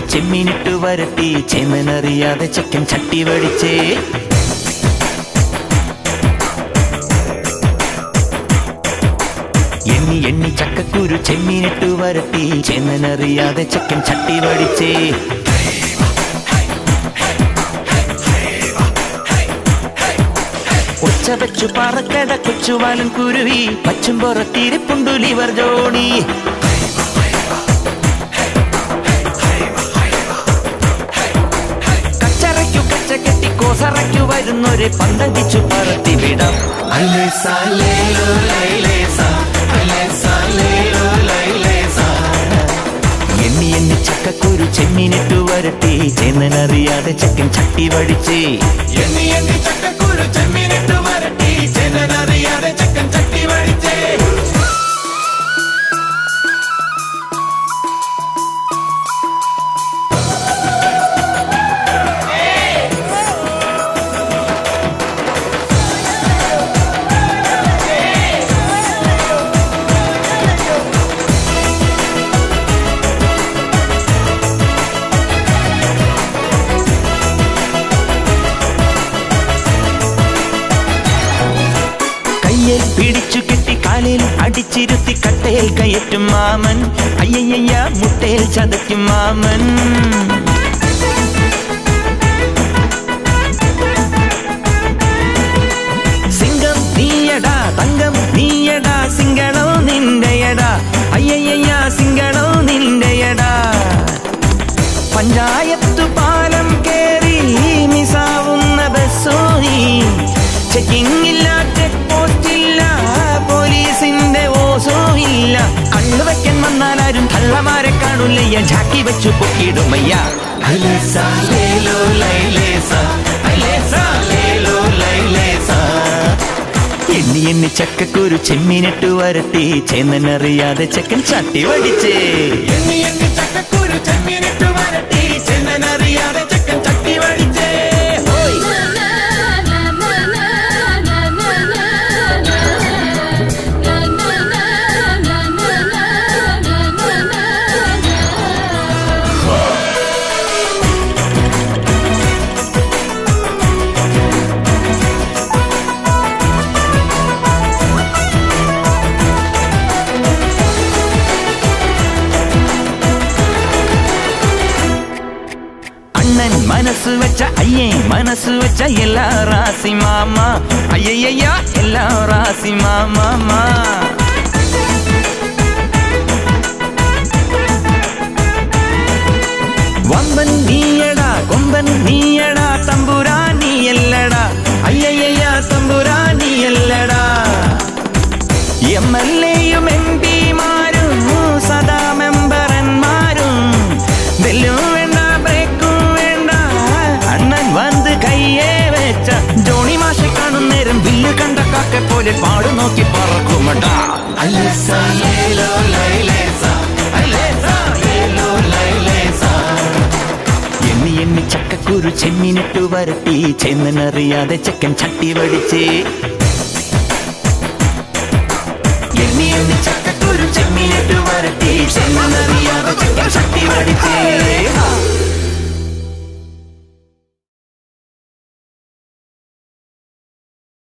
ചെമ്മീനിട്ടു വരട്ടി ചെന്നറിയാതെ ചെക്കൻ ചട്ടി വടിച്ചേ എണ്ണി എണ്ണി ചക്കക്കുരു ചെമ്മീനിട്ടു വരട്ടി ചെന്നറിയാതെ ചെക്കൻ ചട്ടി വടിച്ചേ ഒച്ച വെച്ചു പറക്കട കൊച്ചുവാലൻ കുരുവി പച്ചും പുറത്തിരിപ്പുണ്ടു ലിവർ ജോണി കച്ചറയ്ക്കു കച്ച കെട്ടി കോസറയ്ക്കു വരുന്നൊരു പന്തടിച്ചു പറത്തി വിടാം എണ്ണി എണ്ണി ചക്കക്കുരു ചെമ്മീനിട്ടു വരട്ടി ചെന്നറിയാതെ ചെക്കൻ ചട്ടി വടിച്ചേ എണ്ണി എണ്ണി ചക്കക്കുരു ചെമ്മീനിട്ട് വരട്ടി ചെന്നറിയാതെ ചക്കൻ ചട്ടി വടിച്ചേ കയ്യിൽ പിടിച്ചു കെട്ടി കാലിൽ അടിച്ചിരുത്തി കട്ടയിൽ കയറ്റും മാമൻ അയ്യയ്യ മുട്ടയിൽ ചതയ്ക്കും മാമൻ സിംഗം നീയടാ തങ്കം നീയടാ സിംഗളോ നിന്റെയടാ അയ്യയ്യ സിംഗളോ നിന്റെയടാ പഞ്ചായത്തു പാലം കേറി മിസാവുന്ന ബസ്സോയി ചെക്കിംഗ് ഇല്ല ചെക്ക് പോസ്റ്റ് ഇല്ല പോലീസിന്റെ ഓസോ ഇല്ല കണ്ണുവയ്ക്കൻ വന്നാൽ ആരും കള്ളമാരെ കാണൂലയ്യ ചാക്കി വെച്ചു പൊക്കിടുമയ്യ അലേസ, ലേലോ, ലൈലേസ, അലേസ, ലേലോ, ലൈലേസ. എണ്ണി എണ്ണി ചക്കക്കുരു ചെമ്മീനിട്ടു വരട്ടി ചെന്നറിയാതെ ചെക്കൻ ചട്ടി വടിച്ചേ എണ്ണി എണ്ണി ചക്കക്കുരു ചെമ്മീനിട്ട് വരട്ടി ചെന്നറിയാതെ ചക്കൻ ചട്ടി വടിച്ചേ ഹോയ് അണ്ണൻ മനസ്സ് വെച്ച അയ്യേ മനസ്സ് വെച്ച എല്ലാ റാസി മാമ അയ്യയ്യ എല്ലാ റാസി മാമ വമ്പൻ നീയടാ കൊമ്പൻ നീയടാ തമ്പുരാ നീയല്ലടാ അയ്യയ്യ തമ്പുരാ നീയല്ലടാ എം എൽ എയും എം പിമാരും സദാ മെമ്പറന്മാരും ബെല്ലും വേണ്ട ബ്രേക്കും വേണ്ട അണ്ണൻ വന്ന് കയ്യേ വെച്ച ജോണി മാഷെ കാണും നേരം ബില്ല് കണ്ട കാക്കെ പോലെ പാട് നോക്കി പറക്കുമടാ അലേസ, ലേലോ, ലൈലേസ, അലേസ, ലേലോ, ലൈലേസ. എണ്ണി എണ്ണി ചക്കക്കുരു ചെമ്മീനിട്ടു വരട്ടി ചെന്നറിയാതെ ചെക്കൻ ചട്ടി വടിച്ചേ